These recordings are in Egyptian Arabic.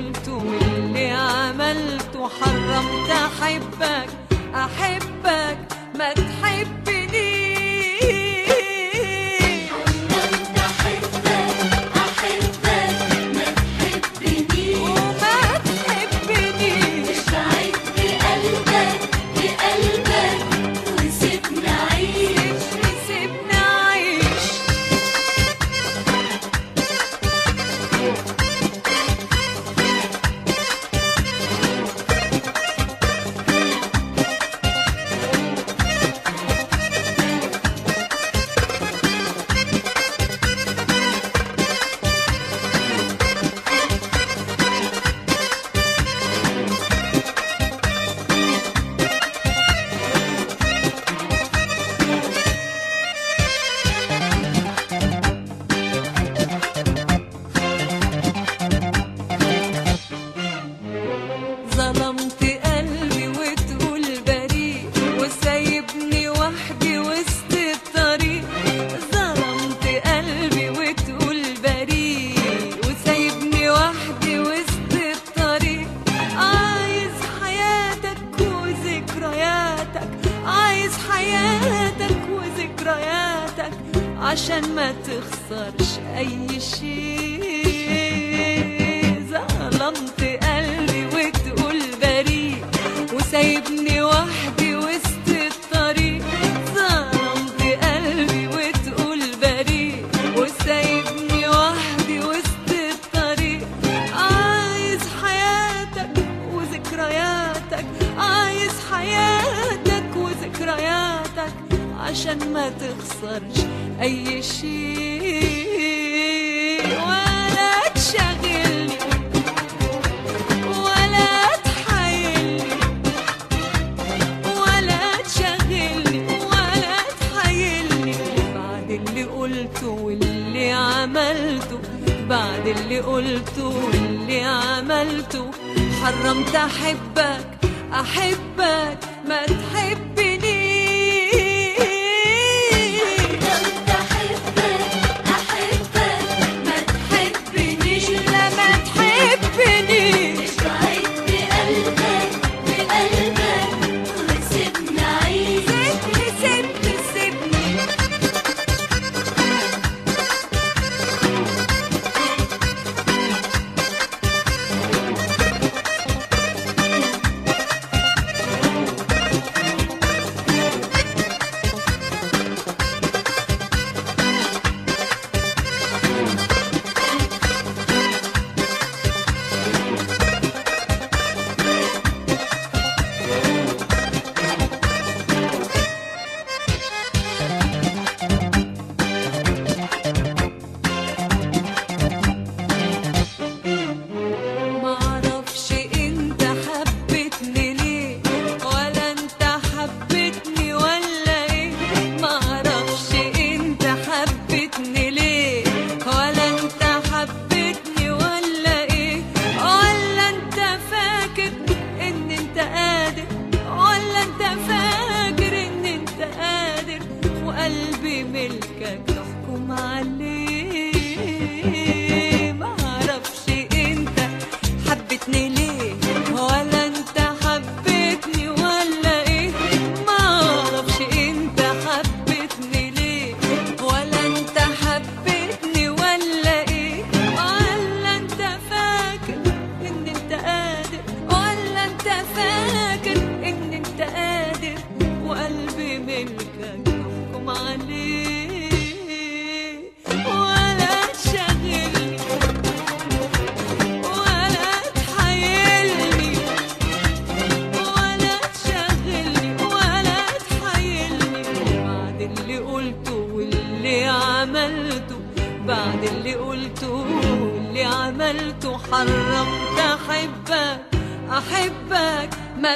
قلته واللي عملته حرمت احبك احبك ما تحبنيش حرمت أحبك أحبك ما تحبنيش وما تحبنيش اشتعت بقلبك بقلبك وسيبني أعيش سيبني اعيش ظلمت قلبي وتقول بريء وسايبني وحدي وسط الطريق ظلمت قلبي وتقول بريء وسايبني وحدي وسط الطريق عايز حياتك وذكرياتك عايز حياتك وذكرياتك عشان ما تخسرش اي شيء ظلمت قلبي وتقول بريء وسايبني وحدي وسط الطريق ظلمت قلبي وتقول بريء وسايبني وحدي وسط الطريق عايز حياتك وذكرياتك عايز حياتك وذكرياتك عشان ما تخسرش اي شيء ولا تشغلني ولا تحايلني ولا تشغلني ولا تحايلني بعد اللي قلته واللي عملته بعد اللي قلته واللي عملته حرمت احبك احبك ما تحبنيش حرمت أحبك أحبك ما تحبنيش لا ما تحبنيش اشتعت بقلبك بقلبك وسيبني أعيش سيبني سيبني سيبني معرفش انت حبيتني ليه ولا انت حبيتني ولا ايه معرفش انت حبيتني ليه ولا انت حبيتني ولا ايه ولا انت فاكر ان انت قادر ولا انت فاكر ان انت قادر وقلبي ملكك تحكم عليه معرفش انت حبيتني ليه ولا انت حبيتني ولا ايه معرفش انت حبيتني ليه ولا انت حبيتني ولا ايه ولا انت فاكر ان انت قادر ولا انت فاكر ان انت قادر وقلبي ملكك تحكم عليه ولا تشغلني ولا تحايلني ولا تشغلني ولا تحايلني بعد اللي قلته واللي عملته بعد اللي قلته واللي عملته حرمت احبك احبك ما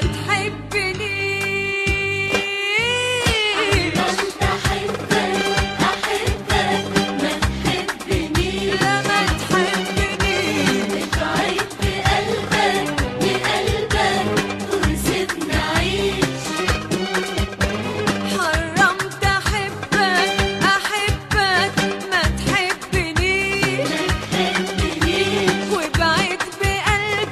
تحبنيش حرمت أحبك أحبك ما تحبنيش لا ما تحبنيش اشتعت بقلبك بقلبك وسيبني أعيش حرمت احبك احبك ما تحبنيش تحبنيش وبعد بقلبك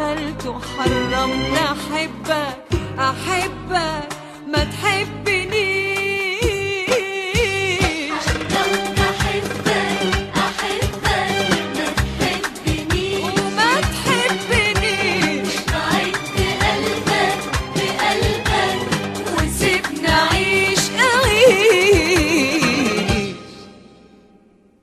عملته حرمت احبك احبك ما تحبنيش